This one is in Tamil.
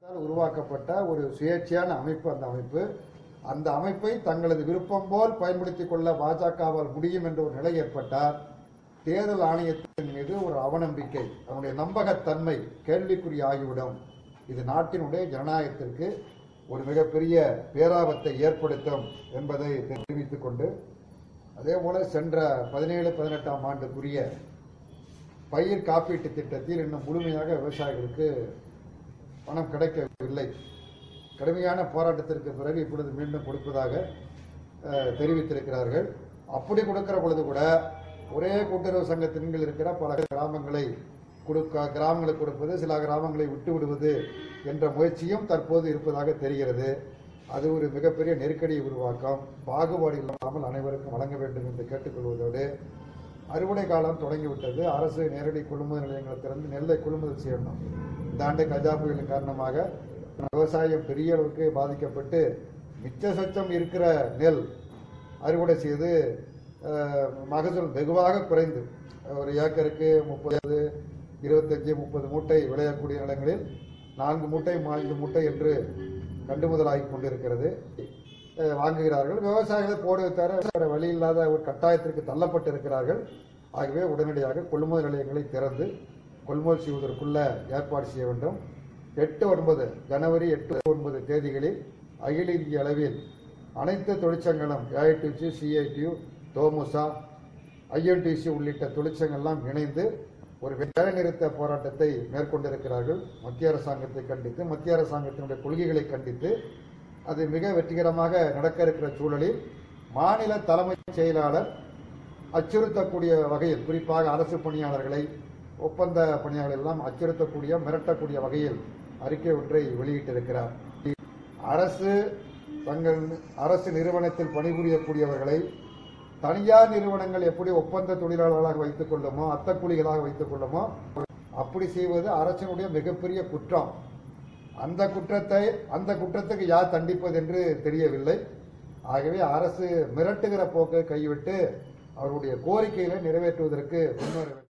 அரசால் உருவாக்கப்பட்ட ஒரு சுயேட்சையான அமைப்பு அந்த அமைப்பு அந்த அமைப்பை தங்களது விருப்பம் போல் பயன்படுத்திக் கொள்ள பாஜகவால் முடியும் என்ற ஒரு நிலை ஏற்பட்டால் தேர்தல் ஆணையத்தின் மீது ஒரு அவநம்பிக்கை அதனுடைய நம்பகத்தன்மை கேள்விக்குறி ஆகிவிடும் இது நாட்டினுடைய ஜனநாயகத்திற்கு ஒரு மிகப்பெரிய பேராபத்தை ஏற்படுத்தும் என்பதை தெரிவித்துக் கொண்டு அதே போல சென்ற பதினேழு பதினெட்டாம் ஆண்டுக்குரிய பயிர் காப்பீட்டு திட்டத்தில் இன்னும் முழுமையாக விவசாயிகளுக்கு பணம் கிடைக்கவில்லை கடுமையான போராட்டத்திற்கு பிறகு இப்பொழுது மீண்டும் கொடுப்பதாக அஹ், தெரிவித்திருக்கிறார்கள் அப்படி கொடுக்கிற பொழுது கூட ஒரே கூட்டுறவு சங்கத்தின் கீழ் இருக்கிற பல கிராமங்களை கொடுக்க கிராமங்களுக்கு கொடுப்பது சில கிராமங்களை விட்டு விடுவது என்ற முயற்சியும் தற்போது இருப்பதாக தெரிகிறது அது ஒரு மிகப்பெரிய நெருக்கடியை உருவாக்கம் பாகுபாடு இல்லாமல் அனைவருக்கும் வழங்க வேண்டும் என்று கேட்டுக்கொள்வதோடு அறுவடை காலம் தொடங்கிவிட்டது அரசு நேரடி கொள்முதல் நிலையங்களை திறந்து நெல்லை கொள்முதல் செய்யணும் இந்த ஆண்டு கஜா புயலின் காரணமாக விவசாயம் பெரிய அளவுக்கு பாதிக்கப்பட்டு மிச்ச சொச்சம் இருக்கிற நெல் அறுவடை செய்து அஹ், மகசூல் வெகுவாக குறைந்து ஒரு ஏக்கருக்கு முப்பது இருபத்தஞ்சு முப்பது மூட்டை விளையக்கூடிய நிலங்களில் நான்கு மூட்டை ஐந்து மூட்டை என்று கண்டுமுதலாகி கொண்டிருக்கிறது அஹ், வாங்குகிறார்கள் விவசாயிகள் போடுவதை தவிர வேற வழி இல்லாத ஒரு கட்டாயத்திற்கு தள்ளப்பட்டிருக்கிறார்கள் ஆகவே உடனடியாக கொள்முதல் நிலையங்களை திறந்து கொள்முதல் செய்வதற்குள்ள ஏற்பாடு செய்ய வேண்டும் எட்டு ஒன்பது ஜனவரி எட்டு ஒன்பது தேதிகளில் அகில இந்திய அளவில் அனைத்து தொழிற்சங்களும் ஏஐடிசி சிஐடியு தோமுசா ஐஎன்டிசி உள்ளிட்ட தொழிற்சங்கெல்லாம் இணைந்து ஒரு வேலைநிறுத்த போராட்டத்தை மேற்கொண்டிருக்கிறார்கள் மத்திய அரசாங்கத்தை கண்டித்து மத்திய அரசாங்கத்தினுடைய கொள்கைகளை கண்டித்து அது மிக வெற்றிகரமாக நடக்க இருக்கிற சூழலில் மாநில தலைமைச் செயலாளர் அச்சுறுத்தக்கூடிய வகையில் குறிப்பாக அரசு பணியாளர்களை ஒப்பந்த பணியாளர்கள் எல்லாம் அச்சுறுத்தக்கூடிய மிரட்டக்கூடிய வகையில் அறிக்கை ஒன்றை வெளியிட்டிருக்கிறார் அரசு தங்கள் அரசு நிறுவனத்தில் பணிபுரியக்கூடியவர்களை தனியார் நிறுவனங்கள் எப்படி ஒப்பந்த தொழிலாளர்களாக வைத்துக் கொள்ளுமோ அத்தக்கூலிகளாக வைத்துக் கொள்ளுமோ அப்படி செய்வது அரசினுடைய மிகப்பெரிய குற்றம் அந்த குற்றத்தை அந்த குற்றத்துக்கு யார் தண்டிப்பது என்று தெரியவில்லை ஆகவே அரசு மிரட்டுகிற போக்கை கைவிட்டு அவருடைய கோரிக்கைகளை நிறைவேற்றுவதற்கு முன்வர வேண்டும்